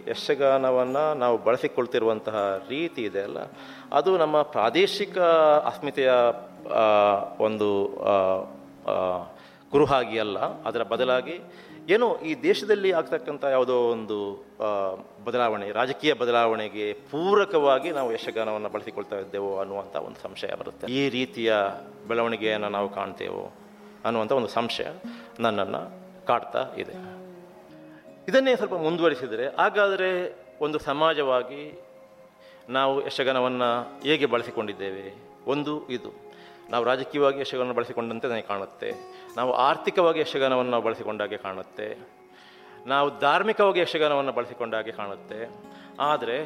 ಯಕ್ಷಗಾನವನ್ನು ನಾವು ಬಳಸಿಕೊಳ್ತಿರುವಂತಹ ರೀತಿ ಇದೆ ಅಲ್ಲ ಅದು ನಮ್ಮ ಪ್ರಾದೇಶಿಕ ಅಸ್ಮಿತೆಯ ಆ, ಒಂದು ಆ, ಆ, ಕುರುಹಾಗಿ ಅಲ್ಲ ಅದರ ಬದಲಾಗಿ ಏನೋ ಈ ದೇಶದಲ್ಲಿ ಆಗ್ತಕ್ಕಂಥ ಯಾವುದೋ ಒಂದು ಆ, ಬದಲಾವಣೆ ರಾಜಕೀಯ ಬದಲಾವಣೆಗೆ ಪೂರಕವಾಗಿ ನಾವು ಯಕ್ಷಗಾನವನ್ನು ಬಳಸಿಕೊಳ್ತಾ ಇದ್ದೇವೋ ಅನ್ನುವಂಥ ಒಂದು ಸಂಶಯ ಬರುತ್ತೆ ಈ ರೀತಿಯ ಬೆಳವಣಿಗೆಯನ್ನು ನಾವು ಕಾಣ್ತೇವೋ ಅನ್ನುವಂಥ ಒಂದು ಸಂಶಯ ನನ್ನನ್ನು ಕಾಡ್ತಾ ಇದೆ ಇದನ್ನೇ ಸ್ವಲ್ಪ ಮುಂದುವರಿಸಿದರೆ ಹಾಗಾದರೆ ಒಂದು ಸಮಾಜವಾಗಿ ನಾವು ಯಕ್ಷಗಾನವನ್ನು ಹೇಗೆ ಬಳಸಿಕೊಂಡಿದ್ದೇವೆ ಒಂದು ಇದು ನಾವು ರಾಜಕೀಯವಾಗಿ ಯಕ್ಷಗಾನ ಬಳಸಿಕೊಂಡಂತೆ ನನಗೆ ಕಾಣುತ್ತೆ ನಾವು ಆರ್ಥಿಕವಾಗಿ ಯಕ್ಷಗಾನವನ್ನು ಬಳಸಿಕೊಂಡಾಗೆ ಕಾಣುತ್ತೆ ನಾವು ಧಾರ್ಮಿಕವಾಗಿ ಯಕ್ಷಗಾನವನ್ನು ಬಳಸಿಕೊಂಡಾಗೆ ಕಾಣುತ್ತೆ ಆದರೆ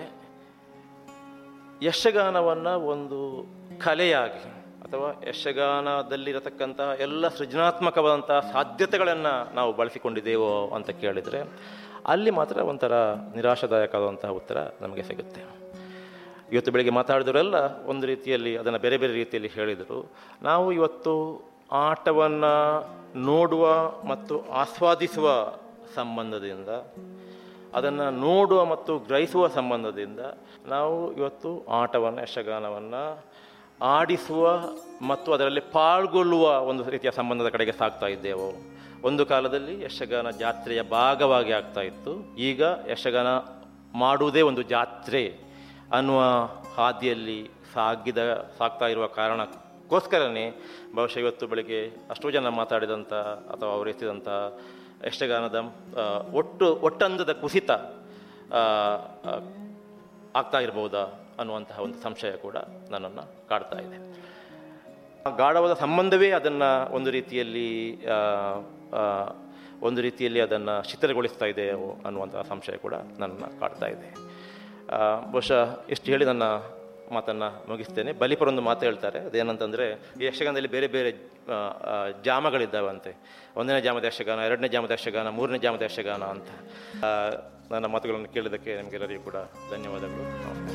ಯಕ್ಷಗಾನವನ್ನು ಒಂದು ಕಲೆಯಾಗಿ ಅಥವಾ ಯಕ್ಷಗಾನದಲ್ಲಿರತಕ್ಕಂಥ ಎಲ್ಲ ಸೃಜನಾತ್ಮಕವಾದಂಥ ಸಾಧ್ಯತೆಗಳನ್ನು ನಾವು ಬಳಸಿಕೊಂಡಿದ್ದೇವೋ ಅಂತ ಕೇಳಿದರೆ ಅಲ್ಲಿ ಮಾತ್ರ ಒಂಥರ ನಿರಾಶಾದಾಯಕವಾದಂತಹ ಉತ್ತರ ನಮಗೆ ಸಿಗುತ್ತೆ ಇವತ್ತು ಬೆಳಿಗ್ಗೆ ಮಾತಾಡಿದವರೆಲ್ಲ ಒಂದು ರೀತಿಯಲ್ಲಿ ಅದನ್ನು ಬೇರೆ ಬೇರೆ ರೀತಿಯಲ್ಲಿ ಹೇಳಿದರು ನಾವು ಇವತ್ತು ಆಟವನ್ನು ನೋಡುವ ಮತ್ತು ಆಸ್ವಾದಿಸುವ ಸಂಬಂಧದಿಂದ ಅದನ್ನು ನೋಡುವ ಮತ್ತು ಗ್ರಹಿಸುವ ಸಂಬಂಧದಿಂದ ನಾವು ಇವತ್ತು ಆಟವನ್ನು ಯಕ್ಷಗಾನವನ್ನು ಆಡಿಸುವ ಮತ್ತು ಅದರಲ್ಲಿ ಪಾಲ್ಗೊಳ್ಳುವ ಒಂದು ರೀತಿಯ ಸಂಬಂಧದ ಕಡೆಗೆ ಸಾಗ್ತಾ ಇದ್ದೇವೋ ಒಂದು ಕಾಲದಲ್ಲಿ ಯಕ್ಷಗಾನ ಜಾತ್ರೆಯ ಭಾಗವಾಗಿ ಆಗ್ತಾ ಇತ್ತು ಈಗ ಯಕ್ಷಗಾನ ಮಾಡುವುದೇ ಒಂದು ಜಾತ್ರೆ ಅನ್ನುವ ಹಾದಿಯಲ್ಲಿ ಸಾಗಿದ ಸಾಗ್ತಾ ಇರುವ ಕಾರಣಕ್ಕೋಸ್ಕರನೇ ಬಹುಶಃ ಇವತ್ತು ಬೆಳಿಗ್ಗೆ ಅಷ್ಟೋ ಜನ ಮಾತಾಡಿದಂಥ ಅಥವಾ ಅವರು ಎತ್ತಿದಂಥ ಯಕ್ಷಗಾನದ ಆ, ಒಟ್ಟು ಒಟ್ಟಂದದ ಕುಸಿತ ಆ, ಆ, ಆಗ್ತಾ ಇರ್ಬೋದಾ ಅನ್ನುವಂತಹ ಒಂದು ಸಂಶಯ ಕೂಡ ನನ್ನನ್ನು ಕಾಡ್ತಾ ಇದೆ ಆ ಗಾಢವಾದ ಸಂಬಂಧವೇ ಅದನ್ನು ಒಂದು ರೀತಿಯಲ್ಲಿ ಆ, ಆ, ಒಂದು ರೀತಿಯಲ್ಲಿ ಅದನ್ನು ಶಿಥಿಲಗೊಳಿಸ್ತಾ ಇದೆ ಅನ್ನುವಂತಹ ಸಂಶಯ ಕೂಡ ನನ್ನನ್ನು ಕಾಡ್ತಾ ಇದೆ ಆ, ಬಹುಶಃ ಇಷ್ಟು ಹೇಳಿ ನನ್ನ ಮಾತನ್ನು ಮುಗಿಸ್ತೇನೆ ಬಲಿಪರೊಂದು ಮಾತು ಹೇಳ್ತಾರೆ ಅದೇನಂತಂದರೆ ಈ ಯಕ್ಷಗಾನದಲ್ಲಿ ಬೇರೆ ಬೇರೆ ಆ, ಆ, ಜಾಮಗಳಿದ್ದಾವಂತೆ ಒಂದನೇ ಜಾಮದ ಯಕ್ಷಗಾನ ಎರಡನೇ ಜಾಮದ ಯಕ್ಷಗಾನ ಮೂರನೇ ಜಾಮದ ಯಕ್ಷಗಾನ ಅಂತ ಆ, ನನ್ನ ಮಾತುಗಳನ್ನು ಕೇಳಿದ್ದಕ್ಕೆ ನಿಮಗೆಲ್ಲರಿಗೂ ಕೂಡ ಧನ್ಯವಾದಗಳು ನಮಸ್ಕಾರ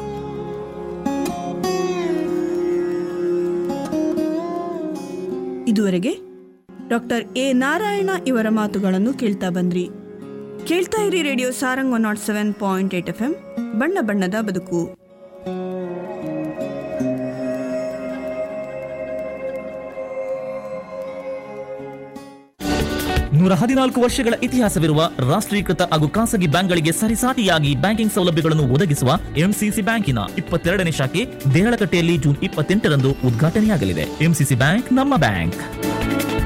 ಇದುವರೆಗೆ ಡಾಕ್ಟರ್ ಎ ನಾರಾಯಣ ಇವರ ಮಾತುಗಳನ್ನು ಕೇಳ್ತಾ ಬಂದ್ರಿ ಕೇಳ್ತಾ ಇರಿ radio Sarang one nought seven point eight F M ಬಣ್ಣ ಬಣ್ಣದ ಬದುಕು ನೂರ ಹದಿನಾಲ್ಕು ವರ್ಷಗಳ ಇತಿಹಾಸವಿರುವ ರಾಷ್ಟ್ರೀಕೃತ ಹಾಗೂ ಖಾಸಗಿ ಬ್ಯಾಂಕ್ಗಳಿಗೆ ಸರಿಸಾಟಿಯಾಗಿ ಬ್ಯಾಂಕಿಂಗ್ ಸೌಲಭ್ಯಗಳನ್ನು ಒದಗಿಸುವ ಎಂಸಿಸಿ ಬ್ಯಾಂಕಿನ ಇಪ್ಪತ್ತೆರಡನೇ ಶಾಖೆ ದೇರಳಕಟ್ಟೆಯಲ್ಲಿ ಜೂನ್ ಇಪ್ಪತ್ತೆಂಟರಂದು ಉದ್ಘಾಟನೆಯಾಗಲಿದೆ ಎಂಸಿಸಿ ಬ್ಯಾಂಕ್ ನಮ್ಮ ಬ್ಯಾಂಕ್